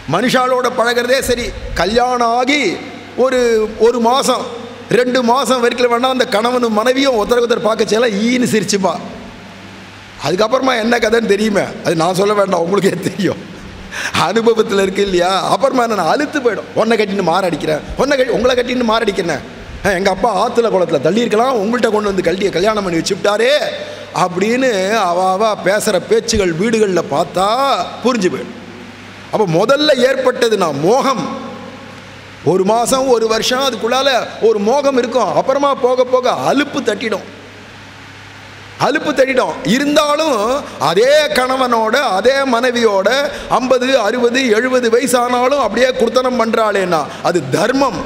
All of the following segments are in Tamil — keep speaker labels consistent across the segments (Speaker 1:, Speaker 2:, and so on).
Speaker 1: மனுஷாலோட பழகிறதே சரி கல்யாணம் ஆகி ஒரு ஒரு மாதம் ரெண்டு மாதம் வரைக்கும் வேணா அந்த கணவனும் மனைவியும் ஒருத்தருக்கு ஒருத்தர் பார்க்க செய்யல ஈன்னு சிரிச்சுப்பா அதுக்கப்புறமா என்ன கதைன்னு தெரியுமே அது நான் சொல்ல வேண்டாம் உங்களுக்கே தெரியும் அனுபவத்தில் இருக்கு இல்லையா அப்புறமா நான் அழுத்து போயிடும் உன்னை கட்டின்னு மாற அடிக்கிறேன் உன்னை கட்டி உங்களை கட்டின்னு மாற அடிக்கிறேன் எங்கள் அப்பா ஆற்றுல குளத்தில் தள்ளியிருக்கலாம் உங்கள்கிட்ட கொண்டு வந்து கல்ட்டியை கல்யாணம் பண்ணி வச்சுவிட்டாரே அப்படின்னு அவ அவ பேசுகிற பேச்சுகள் வீடுகளில் பார்த்தா புரிஞ்சு போயிடும் அப்போ முதல்ல ஏற்பட்டது நான் மோகம் ஒரு மாதம் ஒரு வருஷம் அதுக்குள்ளால ஒரு மோகம் இருக்கும் அப்புறமா போக போக அலுப்பு தட்டிடும் அலுப்பு தட்டிடும் இருந்தாலும் அதே கணவனோட அதே மனைவியோட ஐம்பது அறுபது எழுபது வயசானாலும் அப்படியே குர்த்தனம் பண்ணுறாளேன்னா அது தர்மம்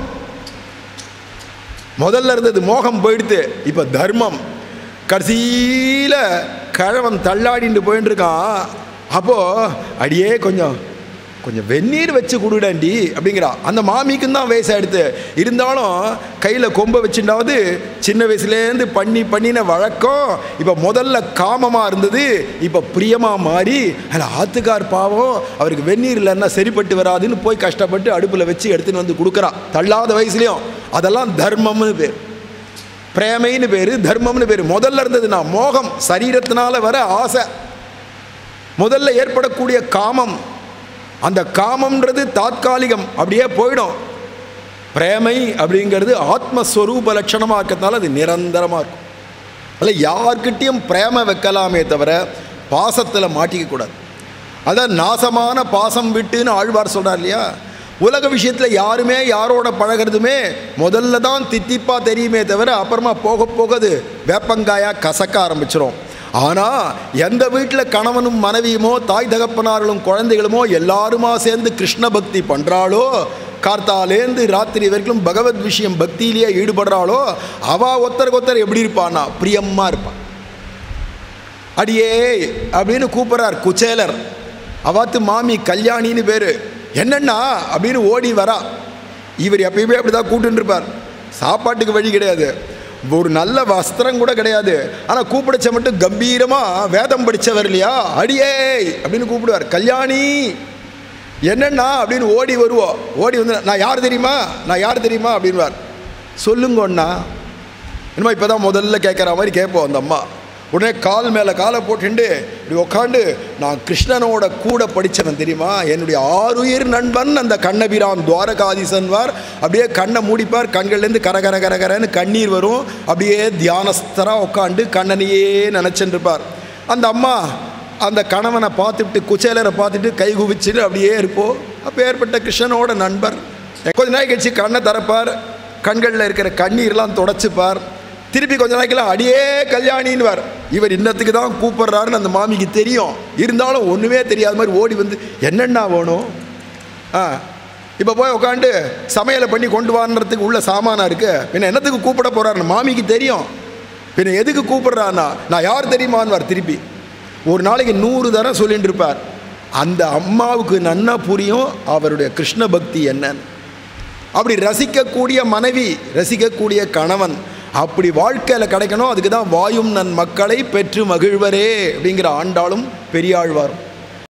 Speaker 1: முதல்ல இருந்தது மோகம் போயிடுத்து இப்போ தர்மம் கடைசியில் கிழவன் தள்ளாடிட்டு போயின்னு இருக்கான் அப்போது அடியே கொஞ்சம் கொஞ்சம் வெந்நீர் வச்சு கொடுடாண்டி அப்படிங்கிறா அந்த மாமிக்கும் தான் வயசாயிடுத்து இருந்தாலும் கையில் கொம்பை வச்சுட்டாவது சின்ன வயசுலேருந்து பண்ணி பண்ணின வழக்கம் இப்போ முதல்ல காமமாக இருந்தது இப்போ பிரியமாக மாறி அதில் ஆத்துக்கார் பாவம் அவருக்கு வெந்நீர் இல்லைன்னா சரிப்பட்டு வராதுன்னு போய் கஷ்டப்பட்டு அடுப்பில் வச்சு எடுத்துன்னு வந்து கொடுக்குறா தள்ளாத வயசுலேயும் அதெல்லாம் தர்மம்னு பேர் பிரேமைன்னு பேர் தர்மம்னு பேர் முதல்ல இருந்தது நான் மோகம் சரீரத்தினால வர ஆசை முதல்ல ஏற்படக்கூடிய காமம் அந்த காமம்ன்றது தாத்காலிகம் அப்படியே போயிடும் பிரேமை அப்படிங்கிறது ஆத்மஸ்வரூப லட்சணமாக இருக்கிறதுனால அது நிரந்தரமாக இருக்கும் அதில் யார்கிட்டேயும் பிரேம வைக்கலாமே தவிர பாசத்தில் மாட்டிக்க கூடாது அதான் நாசமான பாசம் விட்டுன்னு ஆழ்வார் சொல்கிறார் இல்லையா உலக விஷயத்தில் யாருமே யாரோட பழகிறதுமே முதல்ல தான் தித்திப்பாக தெரியுமே தவிர அப்புறமா போக போக அது வேப்பங்காயாக கசக்க ஆரம்பிச்சிரும் ஆனால் எந்த வீட்டில் கணவனும் மனைவியுமோ தாய் தகப்பனார்களும் குழந்தைகளுமோ எல்லாருமா சேர்ந்து கிருஷ்ண பக்தி பண்ணுறாளோ கார்த்தாலேந்து ராத்திரி வரைக்கும் பகவத் விஷயம் பக்தியிலேயே ஈடுபடுறாளோ அவ ஒருத்தருக்கு ஒருத்தர் எப்படி இருப்பான்னா பிரியமாக இருப்பான் அடியே அப்படின்னு கூப்பிட்றார் குச்சேலர் அவாத்து மாமி கல்யாணின்னு பேர் என்னண்ணா அப்படின்னு ஓடி வரா இவர் எப்பயுமே அப்படி தான் கூட்டுன்னு இருப்பார் சாப்பாட்டுக்கு வழி கிடையாது ஒரு நல்ல வஸ்திரம் கூட கிடையாது ஆனால் கூப்பிடச்ச மட்டும் கம்பீரமாக வேதம் படித்தவர் இல்லையா அடியே அப்படின்னு கூப்பிடுவார் கல்யாணி என்னண்ணா அப்படின்னு ஓடி வருவோம் ஓடி வந்து நான் யார் தெரியுமா நான் யார் தெரியுமா அப்படின்வார் சொல்லுங்கண்ணா என்னமோ இப்போ தான் முதல்ல கேட்குற மாதிரி கேட்போம் அந்த அம்மா உடனே கால் மேலே காலை போட்டுண்டு இப்படி உக்காண்டு நான் கிருஷ்ணனோட கூட படித்தவன் தெரியுமா என்னுடைய ஆறுயிர் நண்பன் அந்த கண்ணபிரான் துவாரகாதீசன்வார் அப்படியே கண்ணை மூடிப்பார் கண்கள்லேருந்து கர கர கர கரன்னு கண்ணீர் வரும் அப்படியே தியானஸ்தராக உட்காந்து கண்ணனையே நினச்சிருப்பார் அந்த அம்மா அந்த கணவனை பார்த்துட்டு குச்சேலரை பார்த்துட்டு கை குவிச்சுட்டு அப்படியே இருப்போம் அப்போ ஏற்பட்ட கிருஷ்ணனோட நண்பர் கொஞ்ச நாள் கழிச்சு கண்ணை திறப்பார் கண்களில் இருக்கிற கண்ணீர்லாம் தொடச்சிப்பார் திருப்பி கொஞ்ச நாளைக்கெல்லாம் அடியே கல்யாணின்வார் இவர் இன்னத்துக்கு தான் கூப்பிட்றாருன்னு அந்த மாமிக்கு தெரியும் இருந்தாலும் ஒன்றுமே தெரியாத மாதிரி ஓடி வந்து என்னென்ன வேணும் ஆ இப்போ போய் உட்காந்து சமையலை பண்ணி கொண்டு வான்றதுக்கு உள்ள சாமானாக இருக்கு பின்ன என்னத்துக்கு கூப்பிட போகிறாருன்னு மாமிக்கு தெரியும் பின்ன எதுக்கு கூப்பிட்றான்னா நான் யார் தெரியுமான்வார் திருப்பி ஒரு நாளைக்கு நூறு தரம் சொல்லிட்டு இருப்பார் அந்த அம்மாவுக்கு நன்னா புரியும் அவருடைய கிருஷ்ண பக்தி என்னன்னு அப்படி ரசிக்கக்கூடிய மனைவி ரசிக்கக்கூடிய கணவன் அப்படி வாழ்க்கையில் கிடைக்கணும் அதுக்கு தான் வாயும் நன் மக்களை பெற்று மகிழ்வரே அப்படிங்கிற ஆண்டாளும் பெரியாழ்வாரும்